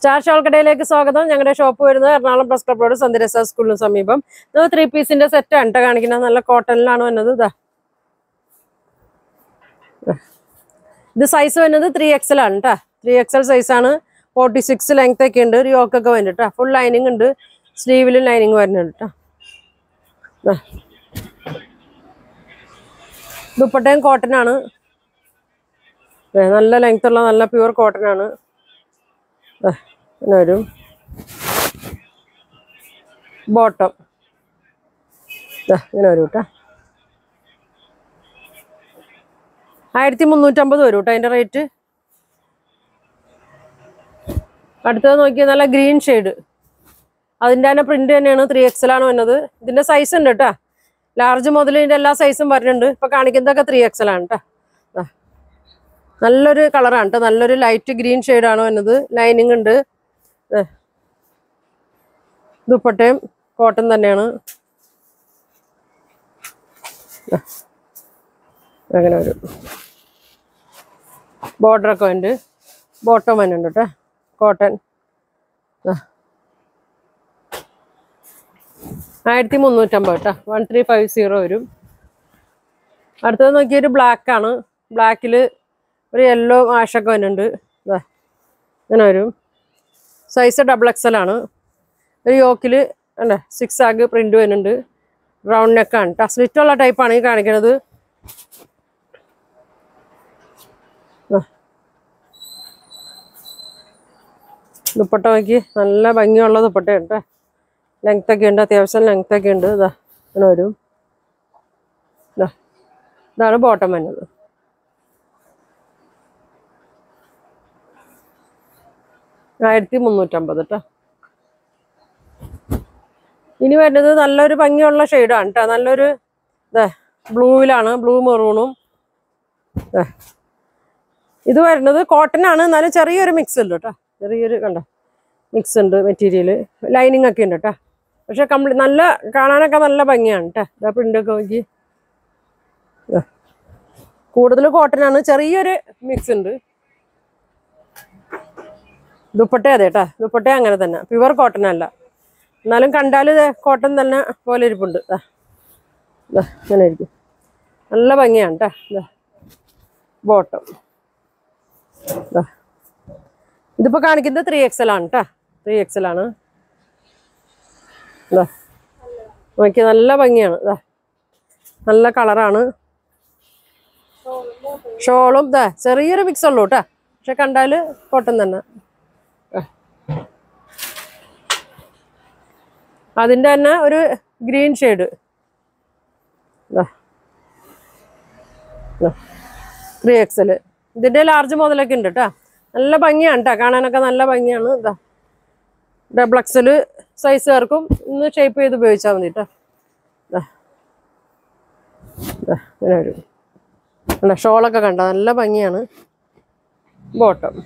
Star ഷോൾക്കടയിലേക്ക് സ്വാഗതം ഞങ്ങളുടെ shop വരുന്നത് എറണാകുളം പ്രസ് ക്ലബ് റോഡ് സന്ദരസ സ്കൂളിന് സമീപം ഇത് ത്രീ പീസിന്റെ സെറ്റ് ആണ് ട്ടോ കാണിക്കുന്നത് നല്ല കോട്ടണിലാണ് വന്നത് ഇതാ ഇത് സൈസ് വരുന്നത് ത്രീ എക്സൽ ആണ് കേട്ടോ ത്രീ എക്സൽ സൈസാണ് ഫോർട്ടി സിക്സ് ലെങ്ത് ഒക്കെ ഉണ്ട് ഒരു യോക്കൊക്കെ വരുന്നുണ്ട് കേട്ടോ ഫുൾ ലൈനിങ് ഉണ്ട് സ്ലീവിലും ലൈനിങ് വരുന്നുണ്ട് കേട്ടോ ദാ. ദുപ്പട്ടയും കോട്ടൺ ആണ് ദേ, നല്ല ലെങ്ത് ഉള്ള നല്ല പ്യുവർ കോട്ടൺ ആണ് ദേ, ഇങ്ങനെ വരും ബോട്ടം ഇങ്ങനെ വരും കേട്ടോ ആയിരത്തി മുന്നൂറ്റമ്പത് വരും കേട്ടോ അതിൻ്റെ റേറ്റ് അടുത്തത് നോക്കിയാൽ നല്ല ഗ്രീൻ ഷെയ്ഡ് അതിൻ്റെ തന്നെ പ്രിന്റ് തന്നെയാണ് ത്രീ എക്സൽ ആണ് വന്നത് ഇതിൻ്റെ സൈസ് ഉണ്ട് കേട്ടോ ലാർജ് മുതൽ ഇതിൻ്റെ എല്ലാ സൈസും വരുന്നുണ്ട് ഇപ്പൊ കാണിക്കുന്നതൊക്കെ ത്രീ എക്സൽ ആണ് കേട്ടോ ദാ. നല്ലൊരു കളറാണ് കേട്ടോ നല്ലൊരു ലൈറ്റ് ഗ്രീൻ ആണ് വന്നത് ലൈനിങ് ഉണ്ട് ദേ. ദുപ്പട്ടയും കോട്ടൺ തന്നെയാണ് ദാ. അങ്ങനെ വരും ബോർഡറൊക്കെ ഉണ്ട് ബോട്ടം വരുന്നുണ്ട് കേട്ടോ കോട്ടൺ ആയിരത്തി മുന്നൂറ്റമ്പത് കേട്ടോ വൺ ത്രീ ഫൈവ് സീറോ വരും അടുത്തത് നോക്കിയൊരു ബ്ലാക്ക് ആണ് ബ്ലാക്കിൽ ഒരു യെല്ലോ ആഷൊക്കെ വരുന്നുണ്ട് ഇതാ ഇങ്ങനെ വരും സൈസ് ഡബിൾ എക്സൽ ആണ് ഒരു യോക്കിൽ അല്ലേ സിക്സ് ആഗ് പ്രിന്റ് വരുന്നുണ്ട് റൗണ്ട് നെക്കാണ് കേട്ടോ സ്ലിറ്റുള്ള ടൈപ്പാണ് ഈ കാണിക്കുന്നത് ദാ. ദുപ്പട്ട നോക്കി നല്ല ഭംഗിയുള്ള ദുപ്പട്ട ഉണ്ട് ലെങ്ത് ഒക്കെ ഉണ്ട് അത്യാവശ്യം ലെങ്ത് ഒക്കെ ഉണ്ട് ഇതാ ഇങ്ങനെ വരും ഇതാ ഇതാണ് ബോട്ടം വരുന്നത് ആയിരത്തി മുന്നൂറ്റമ്പത് കേട്ടോ ഇനി വരുന്നത് നല്ലൊരു ഭംഗിയുള്ള ഷെയ്ഡാണ് കേട്ടോ നല്ലൊരു ഇതാ ബ്ലൂവിലാണ് ബ്ലൂ മെറൂണും ദേ. ഇത് വരുന്നത് കോട്ടൺ ആണ് എന്നാലും ചെറിയൊരു മിക്സ് ഉണ്ട് കേട്ടോ ചെറിയൊരു കണ്ടോ മിക്സ് ഉണ്ട് മെറ്റീരിയൽ ലൈനിങ് ഒക്കെ ഉണ്ട് കേട്ടോ പക്ഷെ കംപ്ലീ നല്ല കാണാനൊക്കെ നല്ല ഭംഗിയാണ് കേട്ടോ ഇതാ പ്രിൻ്റൊക്കെ നോക്കി ദാ. കൂടുതൽ കോട്ടൺ ആണ് ചെറിയൊരു മിക്സ് ഉണ്ട് ദുപ്പട്ട അതെ കേട്ടോ ദുപ്പട്ട അങ്ങനെ തന്നെ പ്യുവർ കോട്ടൺ അല്ല എന്നാലും കണ്ടാൽ കോട്ടൺ തന്നെ പോലെ ഇരിപ്പുണ്ട് ദാ. ദാ, ഇങ്ങനെ ഇരിക്കും നല്ല ഭംഗിയാണ് കേട്ടോ ഇതാ ബോട്ടം ദാ. ഇതിപ്പോ കാണിക്കുന്നത് ത്രീ എക്സൽ ആണ് കേട്ടോ ത്രീ എക്സൽ ആണ് ഇതാ നോക്കി നല്ല ഭംഗിയാണ് ഇതാ നല്ല കളറാണ് ഷോളും ഇതാ ചെറിയൊരു മിക്സ് ഉള്ളൂ കേട്ടോ പക്ഷെ കണ്ടാല് കോട്ടൺ തന്നെ ദാ. അതിന്റെ തന്നെ ഒരു ഗ്രീൻ ഷെയ്ഡ് ത്രീ എക്സൽ ഇതിന്റെ ലാർജ് മുതലൊക്കെ ഉണ്ട് കേട്ടോ നല്ല ഭംഗിയാണ് കേട്ടോ കാണാനൊക്കെ നല്ല ഭംഗിയാണ് ഇതാ ഡബിൾ എക്സൽ സൈസുകാർക്കും ഇന്ന് ഷേപ്പ് ചെയ്ത് ഉപയോഗിച്ചാൽ മതി കേട്ടോ ദാ. ദാ, ഇങ്ങനെ വരും കണ്ടോ ഷോളൊക്കെ കണ്ടോ നല്ല ഭംഗിയാണ് ബോട്ടം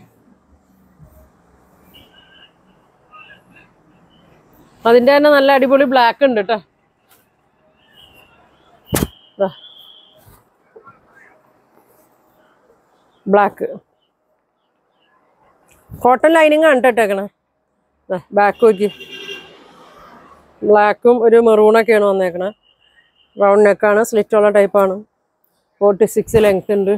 അതിന്റെ തന്നെ നല്ല അടിപൊളി ബ്ലാക്ക് ഉണ്ട് കേട്ടോ ബ്ലാക്ക് കോട്ടൺ ലൈനിങ് ആണ് കേട്ടോ ഇട്ടേക്കണേ ബാക്ക് നോക്കി ബ്ലാക്കും ഒരു മെറൂണൊക്കെയാണ് വന്നേക്കണേ റൗണ്ട് നെക്കാണ് സ്ലിറ്റുള്ള ടൈപ്പാണ് ഫോർട്ടി സിക്സ് ലെങ്ത് ഉണ്ട്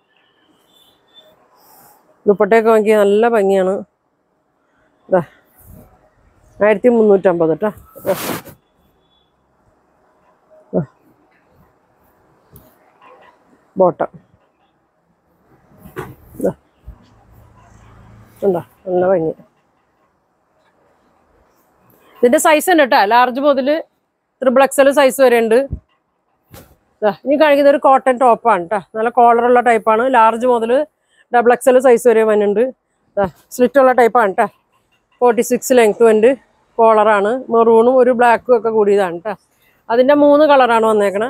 ദുപ്പട്ടയൊക്കെ നോക്കി നല്ല ഭംഗിയാണ് ഇതാ ആയിരത്തി മുന്നൂറ്റമ്പത് കേട്ടോ ബോട്ടം ഉണ്ടോ നല്ല ഭംഗി ഇതിന്റെ സൈസ് ഉണ്ട് കേട്ടോ ലാർജ് മുതൽ ത്രിബിൾ എക്സൽ സൈസ് വരെ ഉണ്ട് ദാ, ഇനി കാണിക്കുന്ന ഒരു കോട്ടൺ ടോപ്പാണ് കേട്ടോ നല്ല കോളറുള്ള ടൈപ്പാണ് ലാർജ് മുതൽ ഡബിൾ എക്സൽ സൈസ് വരെ വരുന്നുണ്ട് സ്ലിറ്റ് ഉള്ള ടൈപ്പാണ് കേട്ടോ ഫോർട്ടി സിക്സ് ലെങ്ത് ഉണ്ട് കോളറാണ് മെറൂണും ഒരു ബ്ലാക്കും ഒക്കെ കൂടിയതാണ് കേട്ടോ അതിന്റെ മൂന്ന് കളറാണ് വന്നേക്കണേ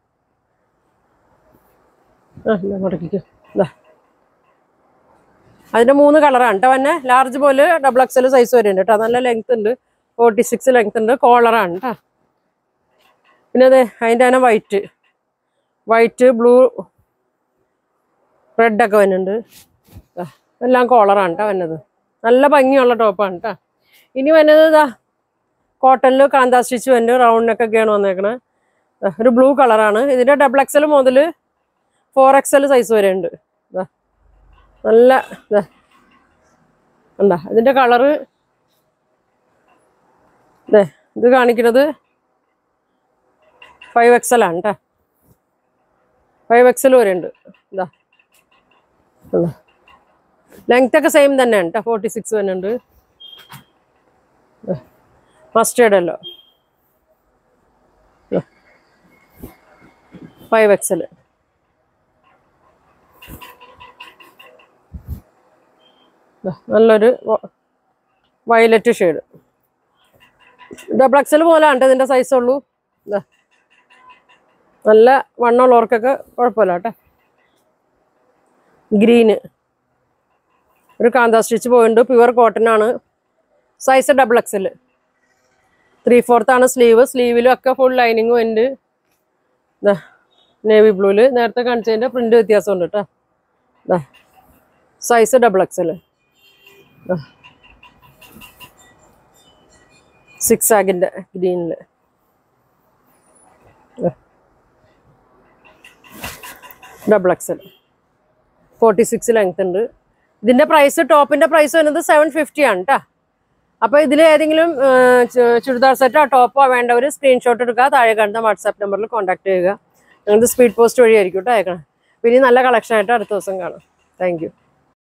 ആ ഇതാ മടക്കിക്കോ ഇതാ അതിന്റെ മൂന്ന് കളറാണ് കേട്ടോ തന്നെ ലാർജ് പോലെ ഡബിൾ എക്സൽ സൈസ് വരെ ഉണ്ട് കേട്ടോ നല്ല ലെങ്ത് ഉണ്ട് ഫോർട്ടി സിക്സ് ലെങ്ത് ഉണ്ട് കോളറാണ് കേട്ടോ പിന്നെ അതെ അതിൻ്റെ തന്നെ വൈറ്റ് വൈറ്റ് ബ്ലൂ റെഡ് ഒക്കെ വരുന്നുണ്ട് ദാ, എല്ലാം കോളറാണ് കേട്ടോ വന്നത് നല്ല ഭംഗിയുള്ള ടോപ്പാണ് കേട്ടോ ഇനി വരുന്നത് ഇതാ കോട്ടണിൽ കാന്താ സ്റ്റിച്ച് വരുന്നുണ്ട് റൗണ്ടിനൊക്കെയാണ് വന്നേക്കണത് ദാ ഒരു ബ്ലൂ കളറാണ് ഇതിൻ്റെ ഡബിൾ എക്സൽ മുതൽ ഫോർ എക്സൽ സൈസ് വരെ ഉണ്ട് ഇതാ നല്ല ഇതാ എന്താ ഇതിൻ്റെ കളറ് ഇതേ ഇത് കാണിക്കുന്നത് ഫൈവ് എക്സൽ ആണ് കേട്ടോ ഫൈവ് എക്സൽ വരെ ഉണ്ട് ഇതാ ലെങ്ത് ഒക്കെ സെയിം തന്നെയാണ് കേട്ടോ ഫോർട്ടി സിക്സ് വരുന്നുണ്ട് മസ്റ്റേർഡ് അല്ലോ ഫൈവ് എക്സൽ നല്ലൊരു വയലറ്റ് ഷെയ്ഡ് ഡബിൾ എക്സൽ പോലെ ആണ് ഇതിൻ്റെ സൈസ് ഉള്ളൂ ഇതാ നല്ല വണ്ണമുള്ളവർക്കൊക്കെ കുഴപ്പമില്ല കേട്ടോ ഗ്രീന് ഒരു കാന്താ സ്റ്റിച്ച് പോയിട്ടുണ്ട് പ്യുവർ കോട്ടൺ ആണ് size double XL three fourth ആണ് സ്ലീവ് സ്ലീവിലും ഒക്കെ ഫുൾ ലൈനിങ്ങും ഉണ്ട് ഇതാ നേവി ബ്ലൂവിൽ നേരത്തെ കാണിച്ചതിൻ്റെ പ്രിന്റ് വ്യത്യാസമുണ്ട് കേട്ടോ ഇതാ സൈസ് ഡബിൾ എക്സൽ സിക്സ് ആഗിൻ്റെ ഗ്രീനിൽ double XL forty six length ഉണ്ട് ഇതിൻ്റെ പ്രൈസ് ടോപ്പിൻ്റെ പ്രൈസ് വരുന്നത് സെവൻ ഫിഫ്റ്റി ആണ് കേട്ടോ അപ്പോൾ ഇതിൽ ഏതെങ്കിലും ആ, ചു- ചുരിദാർ സെറ്റോ ടോപ്പോ വേണ്ടവർ സ്ക്രീൻഷോട്ട് എടുക്കുക താഴെ കാണുന്ന വാട്സാപ്പ് നമ്പറിൽ കോൺടാക്ട് ചെയ്യുക ഞങ്ങൾക്ക് സ്പീഡ് പോസ്റ്റ് വഴിയായിരിക്കും കേട്ടോ അയക്കണം പിന്നെ നല്ല കളക്ഷൻ ആയിട്ട് അടുത്ത ദിവസം കാണാം താങ്ക്